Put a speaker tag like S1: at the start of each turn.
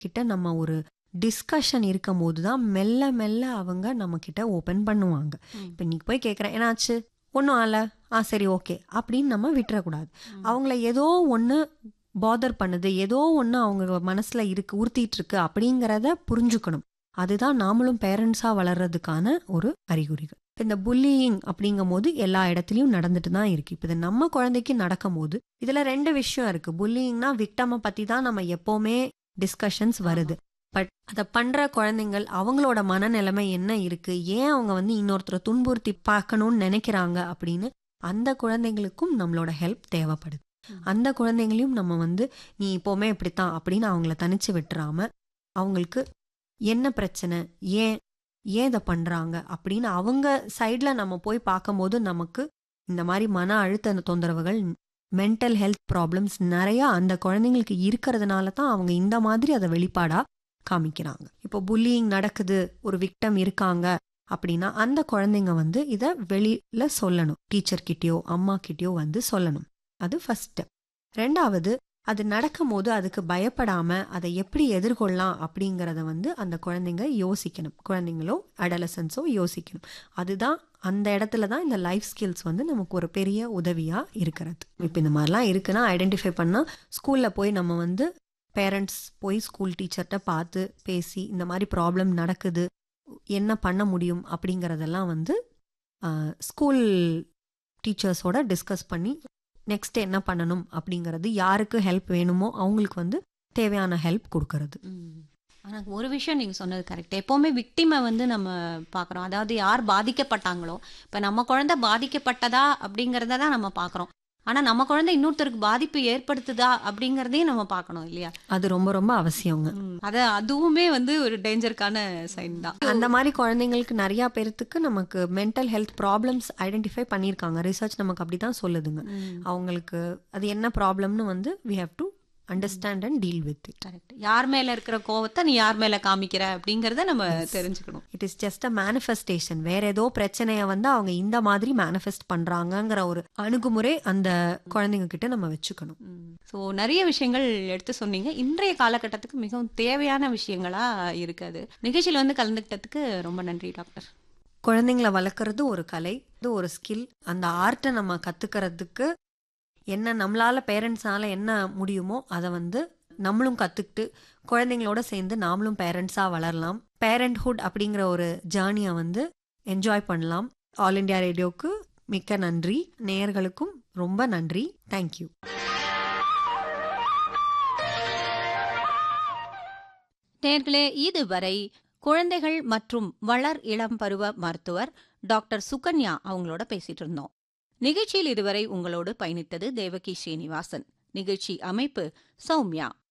S1: கிட்ட நம்ம ஒரு டிஸ்கஷன் இருக்கும் போது தான் மெல்ல மெல்ல அவங்க நம்ம கிட்ட ஓப்பன் பண்ணுவாங்க
S2: ம்.
S1: இப்போ இன்னைக்கு போய் கேட்குறேன் என்னாச்சு ஒன்றும் ஆல ஆ சரி ஓகே அப்படின்னு நம்ம விட்டுறக்கூடாது
S2: ம்.
S1: அவங்கள ஏதோ ஒன்று பாதர் பண்ணுது ஏதோ ஒன்று அவங்க மனசில் இருக்கு உறுத்திட்டு இருக்கு அப்படிங்கிறத புரிஞ்சுக்கணும் அதுதான் நாமளும் பேரண்ட்ஸாக வளர்றதுக்கான ஒரு அறிகுறிகள் இப்ப இந்த புல்லியிங் அப்படிங்கும் போது எல்லா இடத்துலையும் நடந்துட்டு தான் இருக்கு இப்போ இது நம்ம குழந்தைக்கு நடக்கும் போது இதில் ரெண்டு விஷயம் இருக்கு புல்லியிங்னா விக்டமை பற்றி தான் நம்ம எப்போவுமே டிஸ்கஷன்ஸ் வருது பட் அதை பண்ற குழந்தைங்கள் அவங்களோட மனநிலைமை என்ன இருக்கு ஏன் அவங்க வந்து இன்னொருத்தரை துன்புறுத்தி பார்க்கணும்னு நினைக்கிறாங்க அப்படின்னு அந்த குழந்தைங்களுக்கும் நம்மளோட ஹெல்ப் தேவைப்படுது
S2: ம்.
S1: அந்த குழந்தைங்களையும் நம்ம வந்து நீ இப்போவுமே இப்படித்தான் அப்படின்னு அவங்கள தனிச்சு விட்டுறாம அவங்களுக்கு என்ன பிரச்சனை ஏன் ஏன் இதை பண்றாங்க அப்படின்னு அவங்க சைடில் நம்ம போய் பார்க்கும்போது நமக்கு இந்த மாதிரி மன அழுத்த தொந்தரவுகள் மென்டல் ஹெல்த் ப்ராப்ளம்ஸ் நிறைய அந்த குழந்தைங்களுக்கு இருக்கிறதுனால தான் அவங்க இந்த மாதிரி அதை வெளிப்பாடா காமிக்கிறாங்க இப்போ புல்லிங் நடக்குது ஒரு விக்டம் இருக்காங்க அப்படின்னா அந்த குழந்தைங்க வந்து இதை வெளியில சொல்லணும் டீச்சர் கிட்டயோ அம்மா கிட்டயோ வந்து சொல்லணும் அது ஃபர்ஸ்ட் ரெண்டாவது அது நடக்கும்போது அதுக்கு பயப்படாம அதை எப்படி எதிர்கொள்ளலாம் அப்படிங்கிறத வந்து அந்த குழந்தைங்க யோசிக்கணும் குழந்தைங்களோ அடலசன்ஸோ யோசிக்கணும் அதுதான் அந்த இடத்துல தான் இந்த லைஃப் ஸ்கில்ஸ் வந்து நமக்கு ஒரு பெரிய உதவியா இருக்கிறது இப்போ இந்த மாதிரிலாம் இருக்குன்னா ஐடென்டிஃபை பண்ணா ஸ்கூல்ல போய் நம்ம வந்து பேரண்ட்ஸ் போய் ஸ்கூல் டீச்சர்கிட்ட பார்த்து பேசி இந்த மாதிரி ப்ராப்ளம் நடக்குது என்ன பண்ண முடியும் அப்படிங்கிறதெல்லாம் வந்து ஸ்கூல் டீச்சர்ஸோட டிஸ்கஸ் பண்ணி நெக்ஸ்ட் என்ன பண்ணணும் அப்படிங்கிறது யாருக்கு ஹெல்ப் வேணுமோ அவங்களுக்கு வந்து தேவையான ஹெல்ப் கொடுக்கறது
S2: ம். ஆனா ஒரு விஷயம் நீங்க சொன்னது கரெக்ட் எப்பவுமே விக்டிமை வந்து நம்ம பார்க்குறோம் அதாவது யார் பாதிக்கப்பட்டாங்களோ இப்ப நம்ம குழந்தை பாதிக்கப்பட்டதா அப்படிங்கறத தான் நம்ம பார்க்குறோம் ஆனா நம்ம குழந்தை இன்னொருத்தருக்கு பாதிப்பு ஏற்படுத்துதா அப்படிங்கறதையும் நம்ம பார்க்கணும் இல்லையா
S1: அது ரொம்ப ரொம்ப அவசியங்க
S2: ம். அத அதுவுமே வந்து ஒரு டேஞ்சருக்கான சைன் தான்
S1: அந்த மாதிரி குழந்தைங்களுக்கு நிறைய பேர்த்துக்கு நமக்கு மென்டல் ஹெல்த் ப்ராப்ளம்ஸ் ஐடென்டிஃபை பண்ணியிருக்காங்க ரிசர்ச் நமக்கு அப்படி தான் சொல்லுதுங்க
S2: ம்.
S1: அவங்களுக்கு அது என்ன ப்ராப்ளம்னு வந்து we have to understand and deal with it
S2: correct யார் மேல இருக்கிற கோவத்தை நீ யார் மேல காமிக்கிற அப்படிங்கறத நம்ம தெரிஞ்சுக்கணும்
S1: it is just a manifestation வேற ஏதோ பிரச்சனையை வந்து அவங்க இந்த மாதிரி மேனிஃபெஸ்ட் பண்றாங்கங்கிற ஒரு அணுகுமுறை அந்த குழந்தைங்க கிட்ட நம்ம வச்சுக்கணும்
S2: ஸோ நிறைய விஷயங்கள் எடுத்து சொன்னீங்க இன்றைய காலகட்டத்துக்கு மிகவும் தேவையான விஷயங்களா இருக்காது நிகழ்ச்சியில் வந்து கலந்துக்கிட்டதுக்கு ரொம்ப நன்றி டாக்டர்
S1: குழந்தைங்களை வளர்க்குறது ஒரு கலை இது ஒரு ஸ்கில் அந்த ஆர்ட்டை நம்ம கத்துக்கிறதுக்கு என்ன நம்மளால பேரண்ட்ஸால என்ன முடியுமோ அதை வந்து நம்மளும் கத்துக்கிட்டு குழந்தைங்களோட சேர்ந்து நாமளும் பேரண்ட்ஸா வளரலாம் பேரண்ட்ஹுட் அப்படிங்கிற ஒரு ஜேர்னியை வந்து என்ஜாய் பண்ணலாம் ஆல் இண்டியா ரேடியோக்கு மிக்க நன்றி நேயர்களுக்கும் ரொம்ப நன்றி தேங்க்யூ
S2: நேர்களே இதுவரை குழந்தைகள் மற்றும் வளர் இளம் பருவ மருத்துவர் டாக்டர் சுகன்யா அவங்களோட பேசிட்டு இருந்தோம் நிகழ்ச்சியில் இதுவரை உங்களோடு பயணித்தது தேவகி ஸ்ரீனிவாசன் நிகழ்ச்சி அமைப்பு சௌமியா